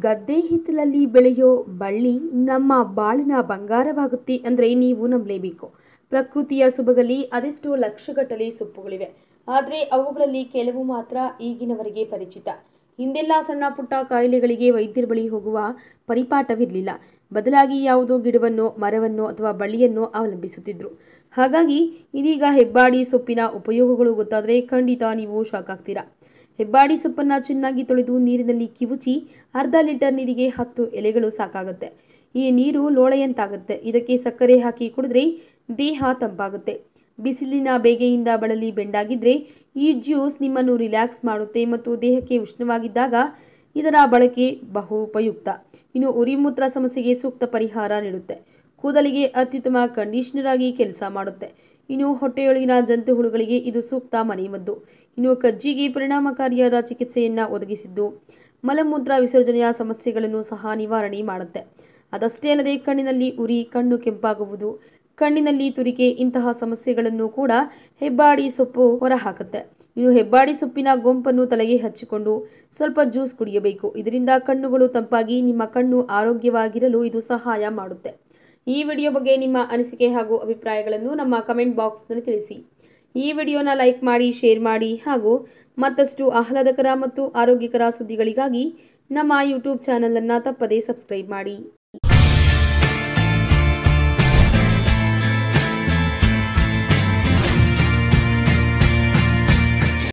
ಗದ್ದೆ ಹಿತ್ತಲಲ್ಲಿ ಬೆಳೆಯೋ ಬಳ್ಳಿ ನಮ್ಮ ಬಾಳಿನ ಬಂಗಾರವಾಗುತ್ತೆ ಅಂದರೆ ನೀವು ನಂಬಲೇಬೇಕು ಪ್ರಕೃತಿಯ ಸೊಬಗಲ್ಲಿ ಅದೆಷ್ಟೋ ಲಕ್ಷಗಟ್ಟಲೆ ಸೊಪ್ಪುಗಳಿವೆ ಆದರೆ ಅವುಗಳಲ್ಲಿ ಕೆಲವು ಮಾತ್ರ ಈಗಿನವರೆಗೆ ಪರಿಚಿತ ಹಿಂದೆಲ್ಲ ಸಣ್ಣ ಪುಟ್ಟ ಕಾಯಿಲೆಗಳಿಗೆ ವೈದ್ಯರ ಬಳಿ ಹೋಗುವ ಪರಿಪಾಠವಿರಲಿಲ್ಲ ಬದಲಾಗಿ ಯಾವುದೋ ಗಿಡವನ್ನೋ ಮರವನ್ನೋ ಅಥವಾ ಬಳ್ಳಿಯನ್ನೋ ಅವಲಂಬಿಸುತ್ತಿದ್ರು ಹಾಗಾಗಿ ಇದೀಗ ಹೆಬ್ಬಾಡಿ ಸೊಪ್ಪಿನ ಉಪಯೋಗಗಳು ಗೊತ್ತಾದರೆ ಖಂಡಿತ ನೀವು ಶಾಕ್ ಆಗ್ತೀರಾ ಹೆಬ್ಬಾಡಿ ಸೊಪ್ಪನ್ನ ಚೆನ್ನಾಗಿ ತೊಳೆದು ನೀರಿನಲ್ಲಿ ಕಿವುಚಿ ಅರ್ಧ ಲೀಟರ್ ನೀರಿಗೆ ಹತ್ತು ಎಲೆಗಳು ಸಾಕಾಗುತ್ತೆ ಈ ನೀರು ಲೋಳೆಯಂತಾಗುತ್ತೆ ಇದಕ್ಕೆ ಸಕ್ಕರೆ ಹಾಕಿ ಕುಡಿದ್ರೆ ದೇಹ ತಂಪಾಗುತ್ತೆ ಬಿಸಿಲಿನ ಬೇಗೆಯಿಂದ ಬಳಲಿ ಬೆಂಡಾಗಿದ್ರೆ ಈ ಜ್ಯೂಸ್ ನಿಮ್ಮನ್ನು ರಿಲ್ಯಾಕ್ಸ್ ಮಾಡುತ್ತೆ ಮತ್ತು ದೇಹಕ್ಕೆ ಉಷ್ಣವಾಗಿದ್ದಾಗ ಇದರ ಬಳಕೆ ಬಹು ಉಪಯುಕ್ತ ಇನ್ನು ಉರಿಮೂತ್ರ ಸಮಸ್ಯೆಗೆ ಸೂಕ್ತ ಪರಿಹಾರ ನೀಡುತ್ತೆ ಕೂದಲಿಗೆ ಅತ್ಯುತ್ತಮ ಕಂಡೀಷನರ್ ಆಗಿ ಕೆಲಸ ಮಾಡುತ್ತೆ ಇನ್ನು ಹೊಟ್ಟೆಯೊಳಗಿನ ಜಂತು ಹುಳುಗಳಿಗೆ ಇದು ಸೂಕ್ತ ಮನೆಮದ್ದು ಇನ್ನು ಕಜ್ಜಿಗೆ ಪರಿಣಾಮಕಾರಿಯಾದ ಚಿಕಿತ್ಸೆಯನ್ನ ಒದಗಿಸಿದ್ದು ಮಲಮೂತ್ರ ವಿಸರ್ಜನೆಯ ಸಮಸ್ಯೆಗಳನ್ನು ಸಹ ನಿವಾರಣೆ ಮಾಡುತ್ತೆ ಅದಷ್ಟೇ ಅಲ್ಲದೆ ಕಣ್ಣಿನಲ್ಲಿ ಉರಿ ಕಣ್ಣು ಕೆಂಪಾಗುವುದು ಕಣ್ಣಿನಲ್ಲಿ ತುರಿಕೆ ಇಂತಹ ಸಮಸ್ಯೆಗಳನ್ನು ಕೂಡ ಹೆಬ್ಬಾಡಿ ಸೊಪ್ಪು ಹೊರಹಾಕುತ್ತೆ ಇನ್ನು ಹೆಬ್ಬಾಡಿ ಸೊಪ್ಪಿನ ಗೊಂಪನ್ನು ತಲೆಗೆ ಹಚ್ಚಿಕೊಂಡು ಸ್ವಲ್ಪ ಜ್ಯೂಸ್ ಕುಡಿಯಬೇಕು ಇದರಿಂದ ಕಣ್ಣುಗಳು ತಂಪಾಗಿ ನಿಮ್ಮ ಕಣ್ಣು ಆರೋಗ್ಯವಾಗಿರಲು ಇದು ಸಹಾಯ ಮಾಡುತ್ತೆ ಈ ವಿಡಿಯೋ ಬಗ್ಗೆ ನಿಮ್ಮ ಅನಿಸಿಕೆ ಹಾಗೂ ಅಭಿಪ್ರಾಯಗಳನ್ನು ನಮ್ಮ ಕಮೆಂಟ್ ಬಾಕ್ಸ್ನಲ್ಲಿ ತಿಳಿಸಿ ಈ ವಿಡಿಯೋನ ಲೈಕ್ ಮಾಡಿ ಶೇರ್ ಮಾಡಿ ಹಾಗೂ ಮತ್ತಷ್ಟು ಆಹ್ಲಾದಕರ ಮತ್ತು ಆರೋಗ್ಯಕರ ಸುದ್ದಿಗಳಿಗಾಗಿ ನಮ್ಮ ಯೂಟ್ಯೂಬ್ ಚಾನಲ್ ಅನ್ನು ತಪ್ಪದೇ ಸಬ್ಸ್ಕ್ರೈಬ್ ಮಾಡಿ